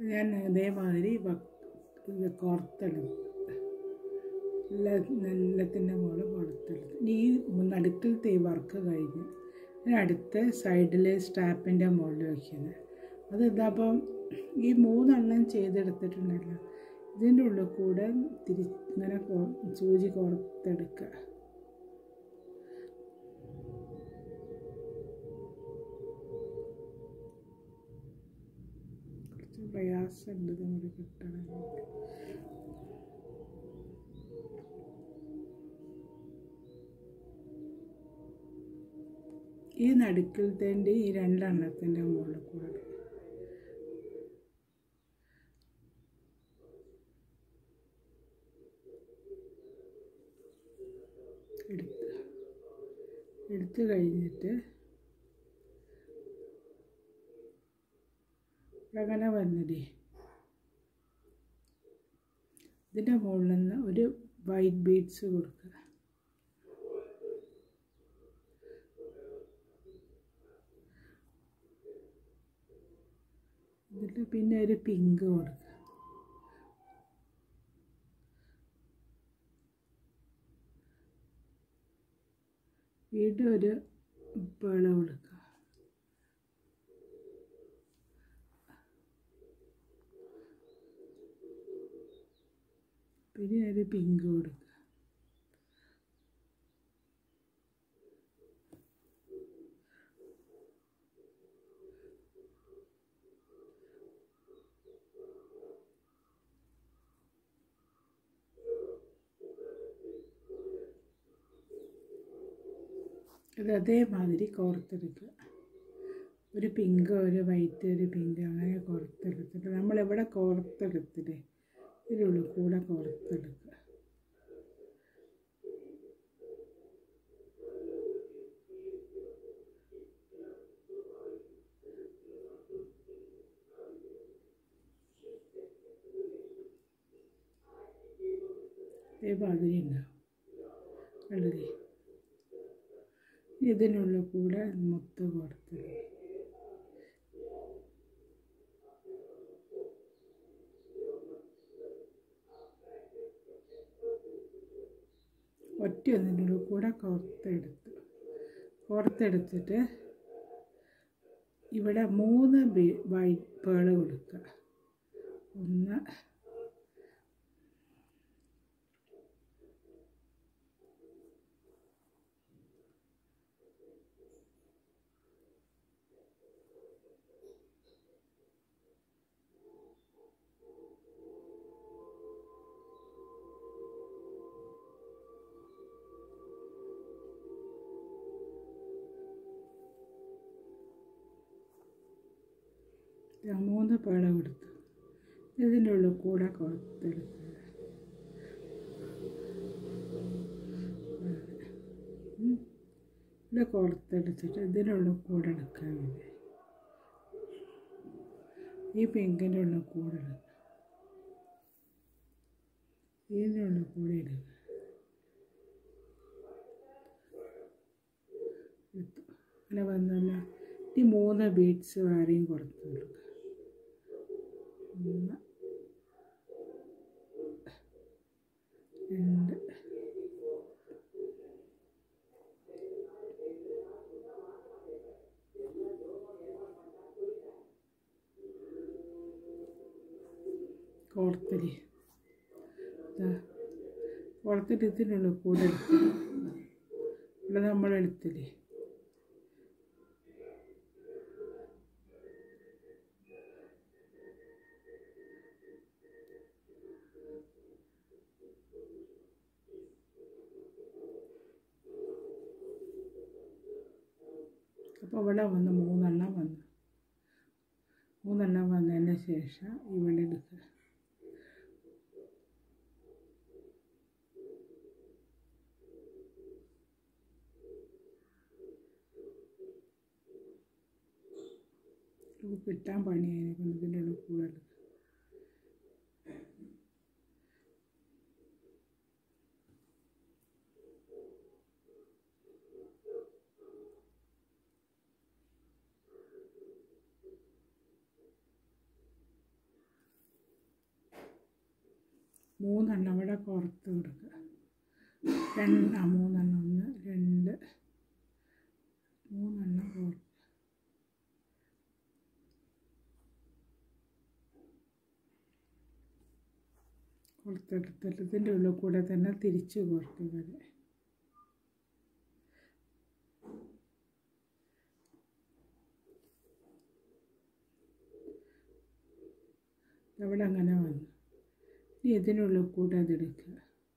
ഞാൻ ഇതേമാതിരി വ- ഇത് കോർത്തെടുക്കും എല്ലാ എല്ലാത്തിൻ്റെ മുകളിൽ പുറത്തെടുത്ത് ഇനി ഈ നടുക്കിലത്തെ ഈ വർക്ക് കഴിഞ്ഞ് ഇനി അടുത്ത സൈഡിലെ സ്റ്റാപ്പിൻ്റെ മുകളിൽ വയ്ക്കുന്നത് അത് ഇതപ്പം ഈ മൂന്നെണ്ണം ചെയ്തെടുത്തിട്ടുണ്ടല്ലോ ഇതിൻ്റെ ഉള്ളിൽ കൂടെ തിരി ഇങ്ങനെ കൊ- സൂചി കോർത്തെടുക്കുക കുറച്ച് പ്രയാസമുണ്ട് ഇത് കൂടി കിട്ടണമെങ്കിൽ ഈ നടുക്കിലത്തേൻ്റെ ഈ രണ്ടെണ്ണത്തിൻ്റെ മുകളിൽ കൂടെ എടുത്ത് എടുത്ത് കഴിഞ്ഞിട്ട് അങ്ങനെ വന്നിടേ ഇതിൻ്റെ മുകളിൽ നിന്ന് ഒരു വൈറ്റ് ബീഡ്സ് കൊടുക്കുക എന്നിട്ട് പിന്നെ ഒരു പിങ്ക് കൊടുക്കുക വീണ്ടും ഒരു പേള കൊടുക്കുക പിന്നെ ഒരു പിങ്ക് കൊടുക്കുക ഇത് അതേമാതിരി കോർത്തെടുക്കുക ഒരു പിങ്ക് ഒരു വൈറ്റ് ഒരു പിങ്ക് അങ്ങനെ കോർത്തെടുത്തിട്ട് നമ്മളിവിടെ കോർത്തെടുത്തിട്ട് ഇതിനുള്ളിൽ കൂടെ കോർത്തെടുക്കുക അതേമാതിരി ഉണ്ടാവും കണ്ടില്ലേ ഇതിനുള്ളിൽ കൂടെ മുത്ത് കൊടുത്തത് ഒറ്റ ഒന്നിനുള്ളിൽ കൂടെ കോർത്തെടുത്തു കോർത്തെടുത്തിട്ട് ഇവിടെ മൂന്ന് ബി വൈറ്റ് പേള് കൊടുക്കുക ഒന്ന് ഞാൻ മൂന്ന് പേള കൊടുത്തു ഇതിൻ്റെ ഉള്ളിൽ കൂടെ കൊടുത്തെടുക്കുക ഉം. ഇവിടെ കൊടുത്തെടുത്തിട്ട് ഇതിനുള്ളിൽ കൂടെ എടുക്കാൻ വേണ്ടി ഈ പിങ്കിൻ്റെ ഉള്ളിൽ കൂടെ എടുക്കുക ഇതിൻ്റെ ഉള്ളിൽ കൂടെ ഇടുക എടുത്തു അങ്ങനെ വന്നല്ല ഈ മൂന്ന് ബീഡ്സ് വേറെയും കൊടുത്തു കൊടുക്കുക ഒന്ന് രണ്ട് കോർത്തല് ഇതാ കോർത്തിട്ട് ഇതിനുള്ളിൽ കൂടെ എടുത്തു ഇവിടെ നമ്മൾ എടുത്തില്ലേ അപ്പോൾ ഇവിടെ വന്ന് മൂന്നെണ്ണം വന്നു മൂന്നെണ്ണം വന്നതിന് ശേഷം ഇവിടെ എടുക്കുക ഇത് കിട്ടാൻ പണിയായി കൊണ്ട് ഇതിൻ്റെ ഉള്ളിൽ കൂടെ എടുക്കുക മൂന്നെണ്ണം ഇവിടെ പുറത്ത് കൊടുക്കുക രണ്ട് ആ മൂന്നെണ്ണം ഒന്ന് രണ്ട് മൂന്നെണ്ണം പുറത്ത് പുറത്തെടുത്തിട്ട് ഇതിൻ്റെ ഉള്ളിൽ കൂടെ തന്നെ തിരിച്ച് കോർക്കുക അത് അവിടെ അങ്ങനെ വന്നു ഇനി ഇതിനുള്ളിൽ കൂടെ അതെടുക്കുക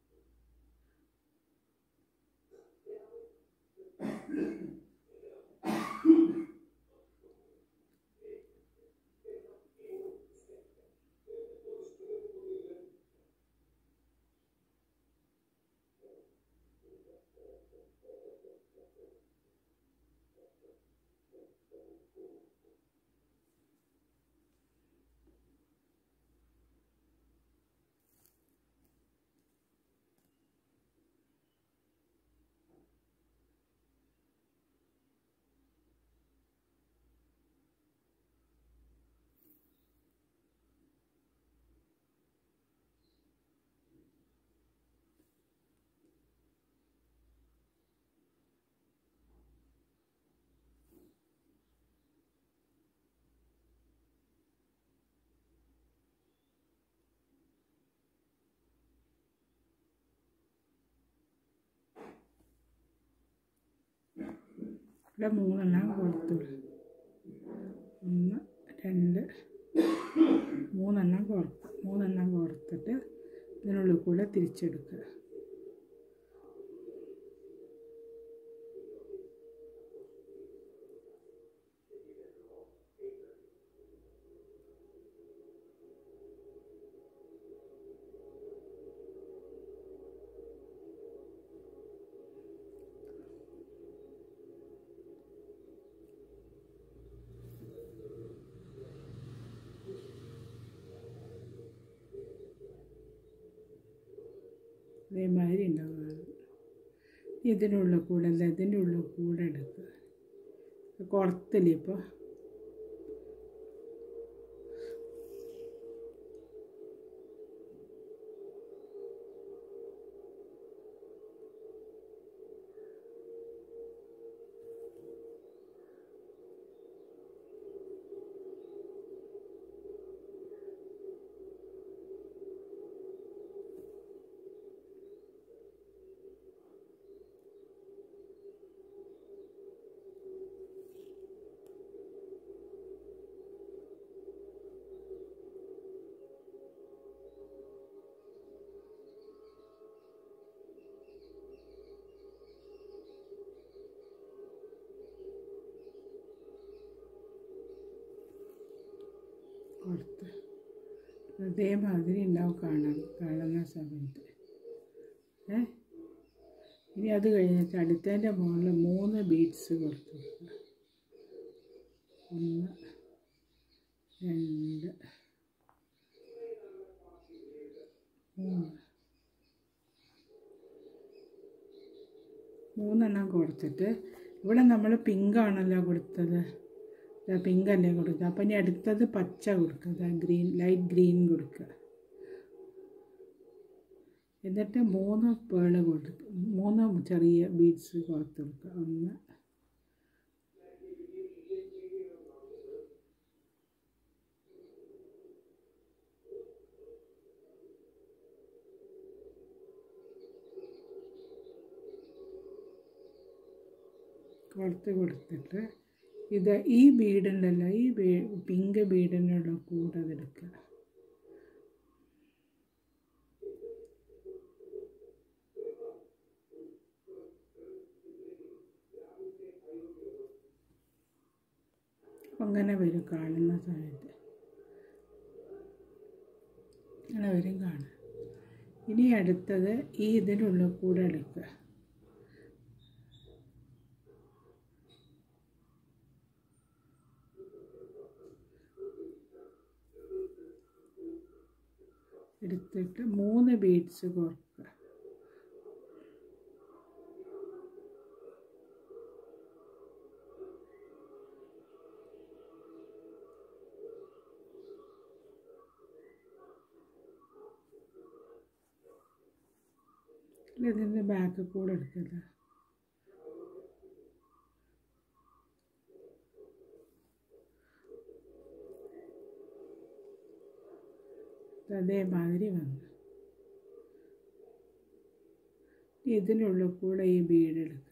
ഇവിടെ മൂന്നെണ്ണം കൊടുത്തു ഒന്ന് രണ്ട് മൂന്നെണ്ണം കൊടുത്തു മൂന്നെണ്ണം കൊടുത്തിട്ട് ഇതിനുള്ളിൽ കൂടെ തിരിച്ചെടുക്കുക അതേമാതിരി ഉണ്ടാവുക ഇതിനുള്ളിൽ കൂടെ അല്ല ഇതിൻ്റെ ഉള്ളിൽ കൂടെ എടുക്കുക കുറത്തില്ല ഇപ്പോൾ കൊടുത്ത് അതേമാതിരി ഉണ്ടാവും കാണാൻ കാണുന്ന സമയത്ത് ഏ ഇനി അത് കഴിഞ്ഞിട്ട് അടുത്തതിൻ്റെ മുകളിൽ മൂന്ന് ബീഡ്സ് കൊടുത്തു കൊടുക്കുക. ഒന്ന് രണ്ട് മൂന്ന് മൂന്നെണ്ണം കൊടുത്തിട്ട് ഇവിടെ നമ്മൾ പിങ്കാണല്ലോ കൊടുത്തത് പിങ്ക് അല്ലേ കൊടുക്കുക അപ്പം ഇനി അടുത്തത് പച്ച കൊടുക്കുക ഗ്രീൻ ലൈറ്റ് ഗ്രീൻ കൊടുക്കുക എന്നിട്ട് മൂന്ന് പേള് കൊടുക്കുക മൂന്ന് ചെറിയ ബീഡ്സ് കൊടുത്ത് കൊടുക്കുക ഒന്ന് കൊടുത്ത് കൊടുത്തിട്ട് ഇത് ഈ ബീഡുണ്ടല്ലോ ഈ ബീ പിങ്ക് ബീഡിനുള്ള കൂടെ അതെടുക്കുക അങ്ങനെ വരും കാണുന്ന സമയത്ത് അങ്ങനെ വരും കാണാം ഇനി അടുത്തത് ഈ ഇതിനുള്ളിൽ കൂടെ എടുക്കുക എടുത്തിട്ട് മൂന്ന് ബീഡ്സ് കോർക്കുക ഇതിൻ്റെ ബാക്ക് കൂടെ എടുക്കില്ല അതേമാതിരി വന്നു ഇതിനുള്ളിൽ കൂടെ ഈ ബീഡ് എടുക്കുക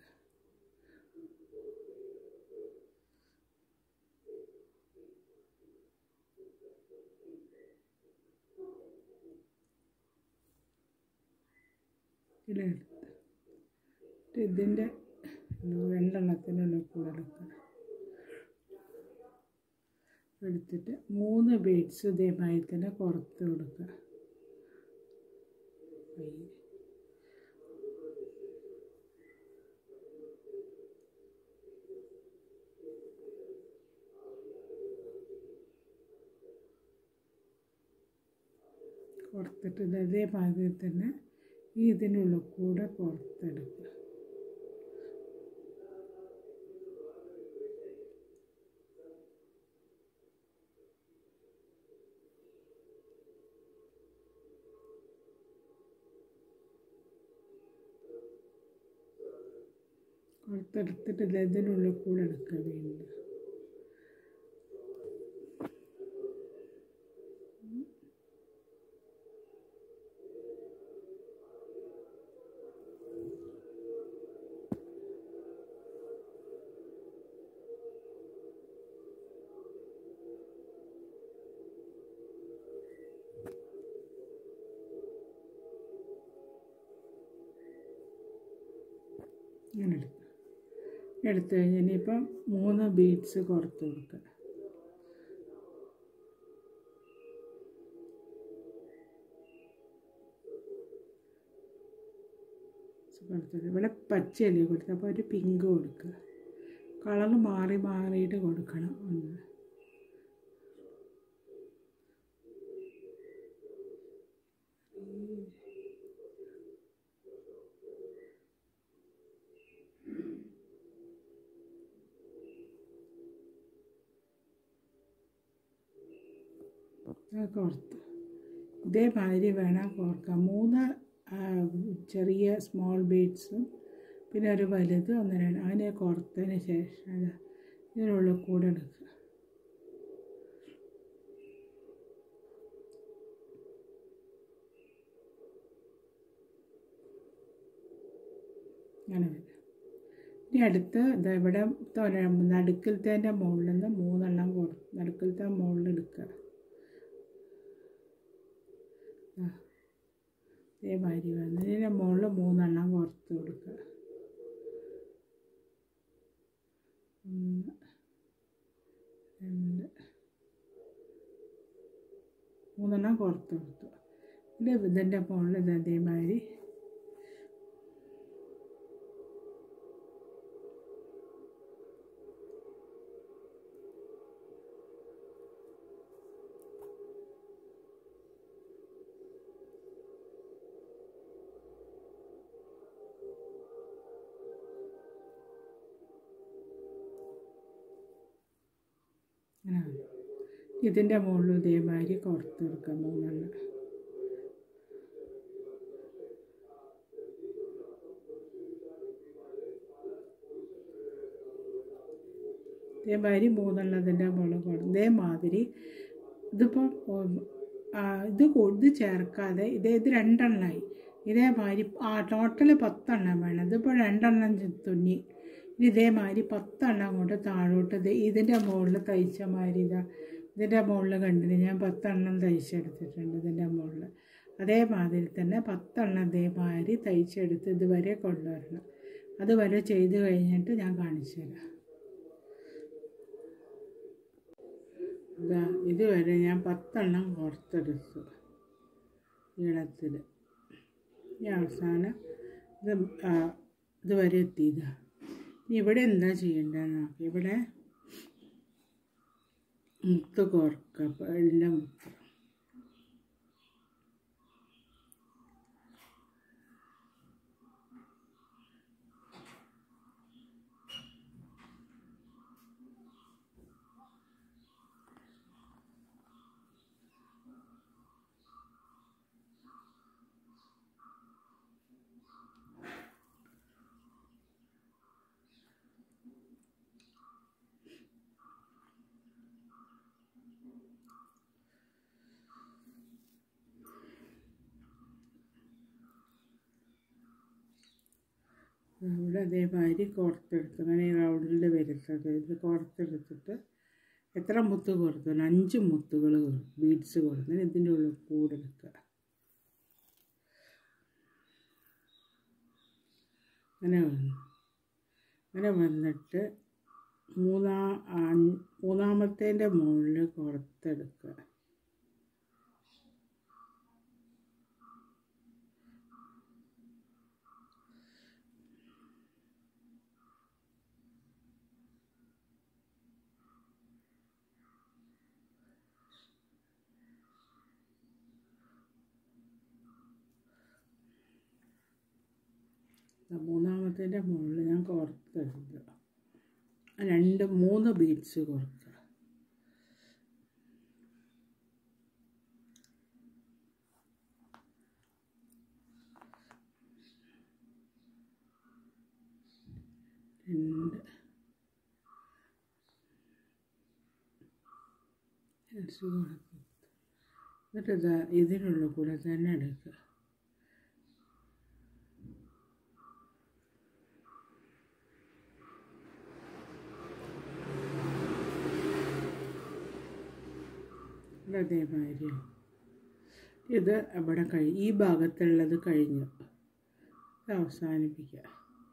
ഇതിലെടുത്ത് ഇതിൻ്റെ രണ്ടെണ്ണത്തിനുള്ളിൽ കൂടെ എടുക്കുക എടുത്തിട്ട് മൂന്ന് ബീഡ്സ് ഇതേമാതിരി തന്നെ പുറത്ത് കൊടുക്കുക പയ്യെ. കൊടുത്തിട്ട് ഇത് അതേമാതിരി തന്നെ ഈ ഇതിനുള്ളിൽ കൂടെ പുറത്തെടുക്കുക പുറത്തെടുത്തിട്ട് ഇത് ഇതിനുള്ളിൽ കൂടെ എടുക്കുക വീണ്ടും ഇങ്ങനെ എടുക്കുക എടുത്തു കഴിഞ്ഞ് ഇനിയിപ്പം മൂന്ന് ബീഡ്സ് പുറത്ത് കൊടുക്കുക കൊടുത്തത് ഇവിടെ പച്ചയല്ലേ കൊടുത്തത് അപ്പോൾ ഒരു പിങ്ക് കൊടുക്കുക കളർ മാറി മാറിയിട്ട് കൊടുക്കണം ഒന്ന് അത് കോർത്ത് ഇതേമാതിരി വേണം കോർക്കാൻ മൂന്ന് ആ, ചെറിയ സ്മോൾ ബീഡ്സും പിന്നെ ഒരു വലുത് ഒന്ന് രണ്ട് അങ്ങനെ കോർത്തതിന് ശേഷം അത് ഇതിനുള്ളിൽ കൂടെ എടുക്കുക അങ്ങനെ വരും ഇനി അടുത്ത് ദാ ഇവിടെ തൊര- നടുക്കിലത്തേൻ്റെ മുകളിൽ നിന്ന് മൂന്നെണ്ണം കൊടു നടുക്കിലത്തെ മുകളിൽ എടുക്കുക ആ. ഇതേമാതിരി വന്ന് ഇതിൻ്റെ മുകളിൽ മൂന്നെണ്ണം പുറത്ത് കൊടുക്കുക ഒന്ന് രണ്ട് മൂന്നെണ്ണം പുറത്ത് കൊടുത്തു ഇത് ഇതിൻ്റെ മുകളിൽ ഇത് അതേമാതിരി ഇങ്ങനെ വന്നു. ഇതിൻ്റെ മുകളിൽ ഇതേമാതിരി പുറത്ത് കൊടുക്കുക മൂന്നെണ്ണം ഇതേമാതിരി മൂന്നെണ്ണം ഇതിൻ്റെ മുകളിൽ കൊടുക്കും ഇതേമാതിരി ഇതിപ്പോൾ ഇത് കൊ- ഇത് ചേർക്കാതെ ഇത് ഇത് രണ്ടെണ്ണമായി ഇതേമാതിരി ആ ടോട്ടൽ പത്തെണ്ണം വേണം ഇതിപ്പോൾ രണ്ടെണ്ണം ചെ- തുന്നി ഇനി ഇതേമാതിരി പത്തെണ്ണം കൊണ്ട് താഴോട്ട് ഇത് ഇതിൻ്റെ മുകളിൽ തയ്ച്ച മാതിരി ഇതാ ഇതിൻ്റെ മുകളിൽ കണ്ടിന് ഞാൻ പത്തെണ്ണം തയ്ച്ചെടുത്തിട്ടുണ്ട് ഇതിൻ്റെ മുകളിൽ അതേമാതിരി തന്നെ പത്തെണ്ണം ഇതേമാതിരി തയ്ച്ചെടുത്ത് ഇതുവരെ കൊണ്ടുവരണം അതുവരെ ചെയ്ത് കഴിഞ്ഞിട്ട് ഞാൻ കാണിച്ചു തരാം ഇതാ ഇതുവരെ ഞാൻ പത്തെണ്ണം പുറത്തെടുത്തു നീളത്തിൽ ഈ അവസാനം ഇത് ആ, ഇതുവരെ എത്തിയതാ ഇനി ഇവിടെ എന്താ ചെയ്യേണ്ടതെന്ന് നോക്കി ഇവിടെ മുത്ത് കോർക്കുക എല്ലാം മുത്ത് അതേമാതിരി കോർത്തെടുത്ത് അങ്ങനെ ഈ റൗണ്ടിൽ വരുന്നത് ഇത് കോർത്തെടുത്തിട്ട് എത്ര മുത്ത് കൊടുത്തു അഞ്ച് മുത്തുകൾ ബീഡ്സ് കൊടുത്തു ഇതിൻ്റെ ഉള്ളിൽ കൂടെ എടുക്കുക അങ്ങനെ വന്നു അങ്ങനെ വന്നിട്ട് മൂന്നാ അഞ്ച് മൂന്നാമത്തേൻ്റെ മുകളിൽ പുറത്തെടുക്കുക മൂന്നാമത്തേൻ്റെ മുകളിൽ ഞാൻ കോർത്തെടുക്കുക രണ്ട് മൂന്ന് ബീഡ്സ് കൊടുക്കുക രണ്ട് ബീഡ്സ് കൊടുക്കുക എന്നിട്ട് ഇതാ ഇതിനുള്ള കൂടെ തന്നെ എടുക്കുക അതേമാതിരി ഇത് അവിടെ കഴി ഈ ഭാഗത്തുള്ളത് കഴിഞ്ഞു ഇത് അവസാനിപ്പിക്കുക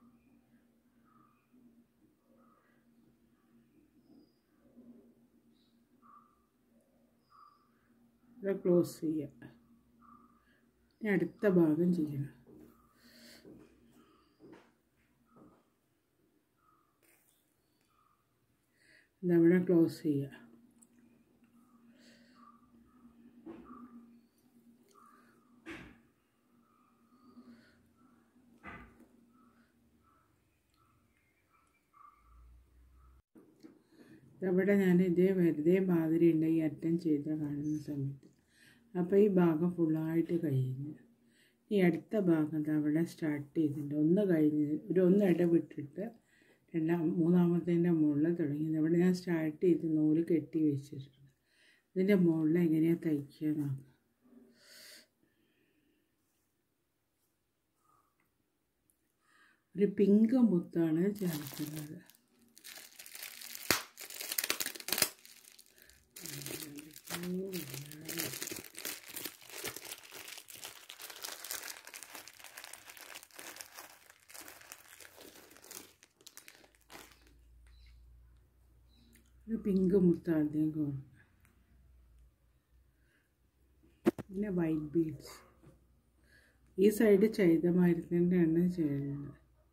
ഇത് ക്ലോസ് ചെയ്യുക ഇനി അടുത്ത ഭാഗം ചെയ്യണം ഇതവിടെ ക്ലോസ് ചെയ്യുക അവിടെ ഞാൻ ഇതേ വെറുതെ മാതിരി ഉണ്ട് ഈ അറ്റം ചെയ്ത് കാണുന്ന സമയത്ത് അപ്പോൾ ഈ ഭാഗം ഫുള്ളായിട്ട് കഴിഞ്ഞു ഈ അടുത്ത ഭാഗം ദാ അവിടെ സ്റ്റാർട്ട് ചെയ്തിട്ടുണ്ട് ഒന്ന് കഴിഞ്ഞ് ഒരു ഒന്ന് ഇടവിട്ടിട്ട് രണ്ടാം മൂന്നാമത്തേൻ്റെ മുകളിൽ തുടങ്ങി അവിടെ ഞാൻ സ്റ്റാർട്ട് ചെയ്ത് നൂല് കെട്ടി വെച്ചിട്ടുണ്ട് ഇതിൻ്റെ മുകളിൽ എങ്ങനെയാണ് തയ്ക്കുക നോക്കാം ഒരു പിങ്ക് മുത്താണ് ചേർക്കുന്നത് ഒരു പിങ്ക് മുത്ത് ആദ്യം കൊടുക്കുക പിന്നെ വൈറ്റ് ബീഡ്സ് ഈ സൈഡ് ചെയ്ത മാതിരി തന്നെയാണ് ചെയ്യുന്നത്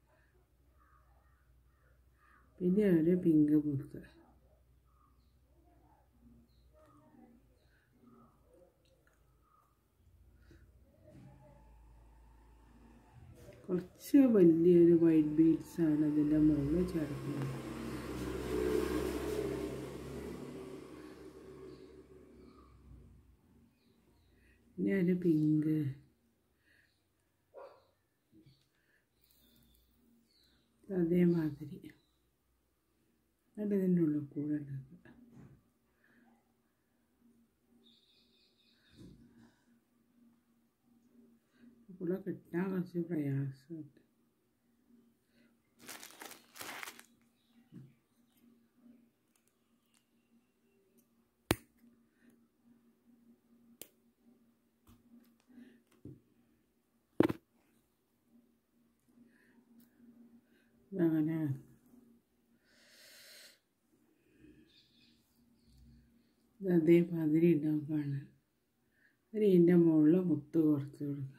പിന്നെ ഒരു പിങ്ക് മുത്ത് കുറച്ച് വലിയൊരു വൈറ്റ് ബീഡ്സ് ആണ് അതിൻ്റെ മുകളിൽ ചേർക്കുന്നത് പിന്നെ ഒരു പിങ്ക് അതേമാതിരി എന്നിട്ട് ഇതിൻ്റെ ഉള്ളിൽ കൂടെ ഉണ്ടാക്കുക കൂടെ കിട്ടാൻ കുറച്ച് പ്രയാസമുണ്ട് അങ്ങനെ ഇത് അതേമാതിരി ഉണ്ടാവും കാണാൻ ഒരു ഇതിൻ്റെ മുകളിൽ മുത്ത് കുറച്ച് കൊടുക്കുക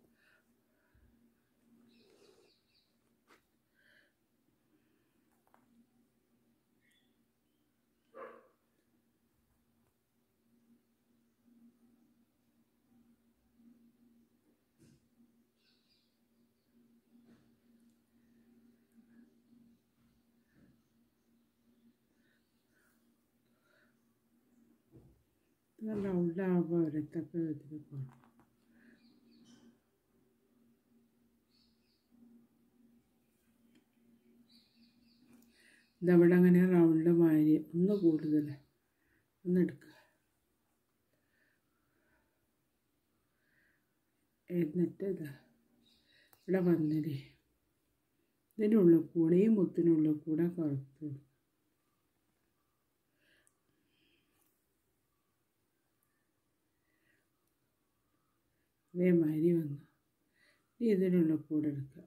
നല്ല റൗണ്ടാകുമ്പോൾ ഒരത്തൊക്കെ ഇതിൽ പോകണം ഇതവിടെ അങ്ങനെ റൗണ്ട് മാതിരി ഒന്ന് കൂടുതൽ ഒന്ന് എടുക്കുക എന്നിട്ട് ഇതാ ഇവിടെ വന്നില്ലേ ഇതിനുള്ളിൽ കൂടെ ഈ മുത്തിനുള്ളിൽ കൂടെ കറുത്ത് ഇതേമാതിരി വന്നു ഇനി ഇതിനുള്ളിൽ കൂടെ എടുക്കുക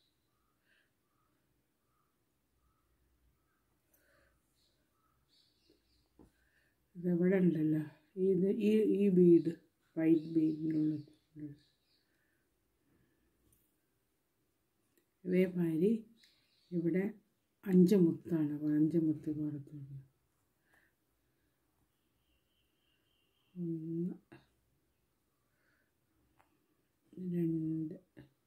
ഇതെവിടെ ഉണ്ടല്ലോ ഇത് ഈ ഈ ബീഡ് വൈറ്റ് ബീഡിനുള്ളിൽ കൂടെ ഇതേമാതിരി ഇവിടെ അഞ്ച് മുത്താണ് അപ്പോൾ അഞ്ച് മുത്ത് പുറത്തുണ്ട് ഒന്ന് രണ്ട്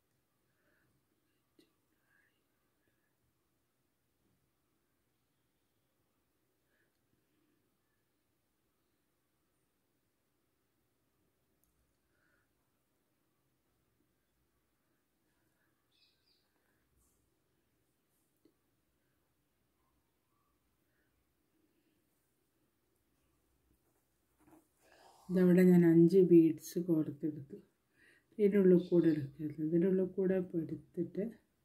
ഇതവിടെ ഞാൻ അഞ്ച് ബീഡ്സ് കോർത്തെടുത്തു ഇതിനുള്ളിൽ കൂടെ എടുക്കരുത് ഇതിനുള്ളിൽ കൂടെ ഇപ്പോൾ എടുത്തിട്ട്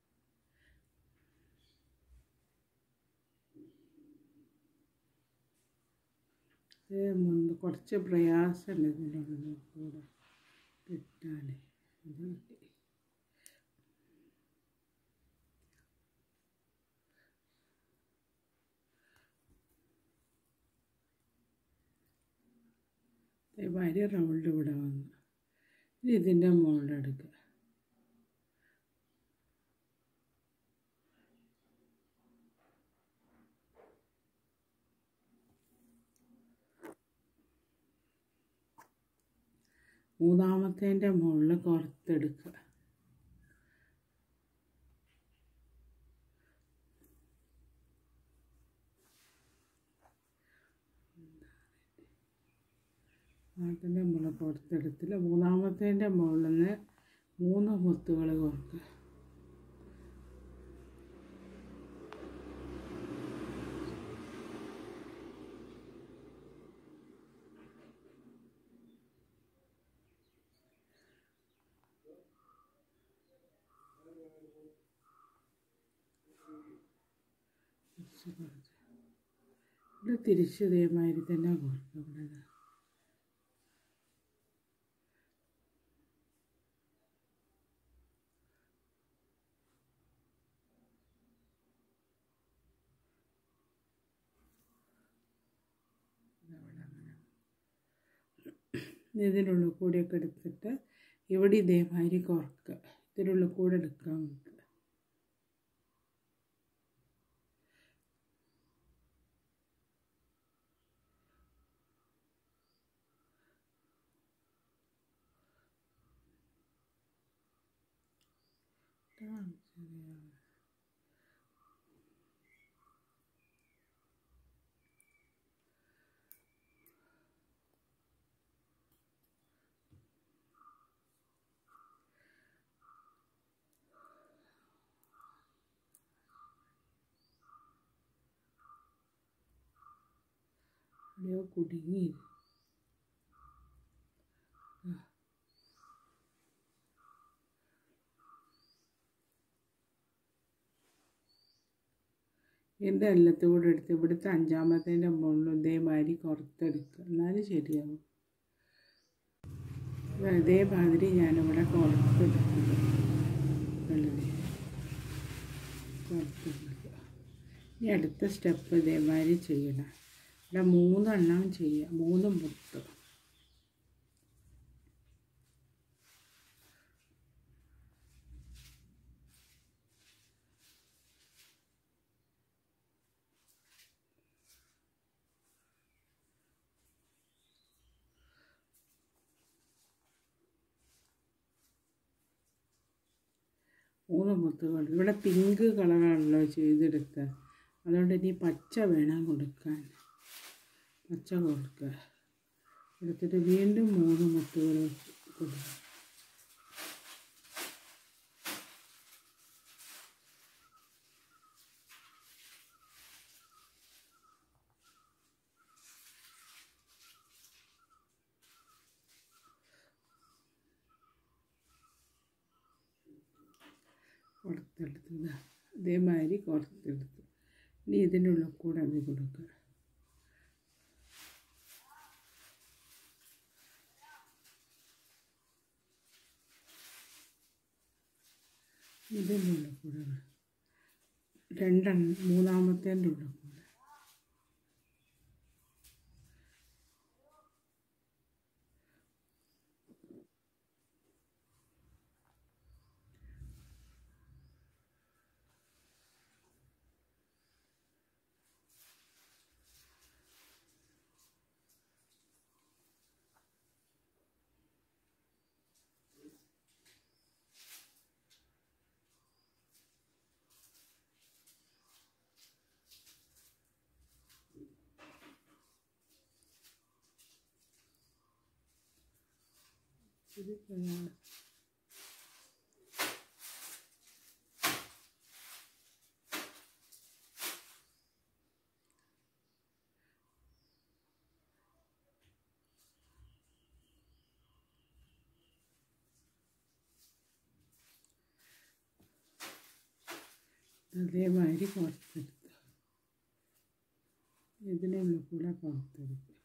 ഇത് മുൻപ് കുറച്ച് പ്രയാസമുണ്ട് ഇതിനുള്ളിൽ കൂടെ കിട്ടാൻ ഇത് കിട്ടി ഇതേമാതിരി റൗണ്ട് ഇവിടെ വന്നു ഇനി ഇതിൻ്റെ മുകളിലെടുക്കുക മൂന്നാമത്തേൻ്റെ മുകളിൽ പുറത്തെടുക്കുക അതിൻ്റെ മുകളിൽ പുറത്തെടുത്തില്ല മൂന്നാമത്തേൻ്റെ മുകളിൽ നിന്ന് മൂന്ന് മുത്തുകൾ കുറക്കുക തിരിച്ച് കുറച്ച് ഇവിടെ തിരിച്ച് ഇതേമാതിരി തന്നെ കുറക്കുക ഇവിടെ ദാ. ഇനി ഇതിനുള്ളിൽ കൂടിയൊക്കെ എടുത്തിട്ട് ഇവിടെ ഇതേമാതിരി കുറക്കുക ഇതിനുള്ളിൽ കൂടെ എടുക്കാൻ നോക്കുക ഇതാണ് ശരിയാവുക. എവിടെയോ കുടുങ്ങി എൻ്റെ എല്ലാത്തൂടെ എടുത്ത് ഇവിടുത്തെ അഞ്ചാമത്തേൻ്റെ മുകളിൽ ഇതേമാതിരി പുറത്തെടുക്കുക എന്നാലും ശരിയാവും അപ്പോൾ ഇതേമാതിരി ഞാനിവിടെ പുറത്തെടുക്കുക വെള്ളരി പുറത്തെടുക്കുക ഇനി അടുത്ത സ്റ്റെപ്പ് ഇതേമാതിരി ചെയ്യണം ഇവിടെ മൂന്നെണ്ണം ചെയ്യുക മൂന്ന് മുത്ത് മൂന്ന് മുത്തുകൾ ഇവിടെ പിങ്ക് കളറാണല്ലോ ചെയ്തെടുത്തത് അതുകൊണ്ട് ഇനി പച്ച വേണം കൊടുക്കാൻ പച്ച കൊടുക്കുക എടുത്തിട്ട് വീണ്ടും മൂന്ന് മുത്തുകൾ കൊടുക്കുക കൊടുത്തെടുത്തത് ഇതേമാതിരി കോർത്തെടുത്തു ഇനി ഇതിനുള്ളിൽ കൂടെ അത് കൊടുക്കുക ഇതിൻ്റെ ഉള്ളിൽ കൂടെ രണ്ടെണ്ണം മൂന്നാമത്തേൻ്റെ ഉള്ളിൽ കൂടെ ഇത് കഴിഞ്ഞാൽ അതേമാതിരി പുറത്തെടുത്ത് ഇതിനുള്ളിൽ കൂടെ പുറത്തെടുത്ത്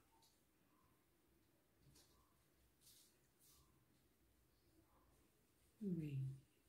വെയിൻ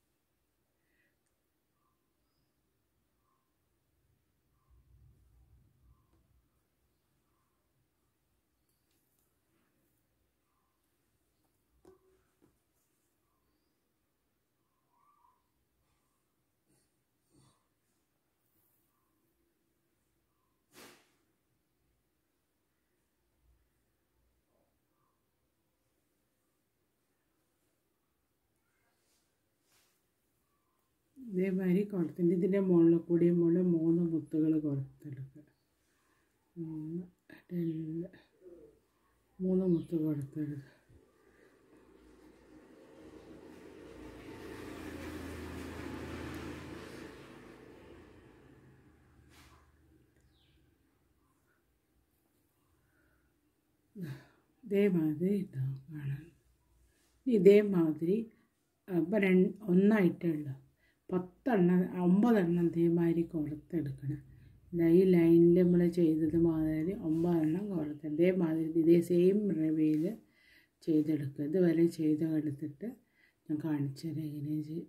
ഇതേമാതിരി കൊടുത്തിട്ട് ഇതിൻ്റെ മുകളിൽ കൂടി മുകളിൽ മൂന്ന് മുത്തുകൾ കൊടുത്തെടുക്കുക മൂന്ന് രണ്ട് മൂന്ന് മുത്ത് കൊടുത്തെടുക്കുക ഇതേമാതിരി ഉണ്ടാവും കാണാൻ ഇതേമാതിരി അപ്പം രണ്ട് ഒന്നായിട്ടുള്ളൂ പത്തെണ്ണം ഒമ്പതെണ്ണം ഇതേമാതിരി കൊടുത്തെടുക്കണം ദാ ഈ ലൈനിൽ നമ്മൾ ചെയ്തത് മാതിരി ഒമ്പതെണ്ണം കൊടുത്ത് ഇതേമാതിരി ഇതേ സെയിം റവയിൽ ചെയ്തെടുക്കുക ഇതുവരെ ചെയ്ത് എടുത്തിട്ട് ഞാൻ കാണിച്ചു തരാം എങ്ങനെ ചെയ്യാൻ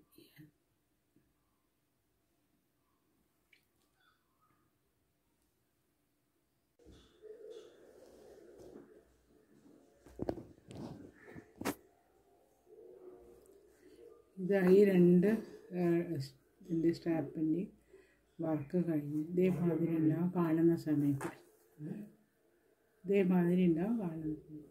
ഇത് ഈ രണ്ട് ഇതിൻ്റെ സ്റ്റാപ്പിൻ്റെ വർക്ക് കഴിഞ്ഞ് ഇതേമാതിരി ഉണ്ടാവും കാണുന്ന സമയത്ത് ഇതേമാതിരി ഉണ്ടാവും കാണുന്ന സമയത്ത്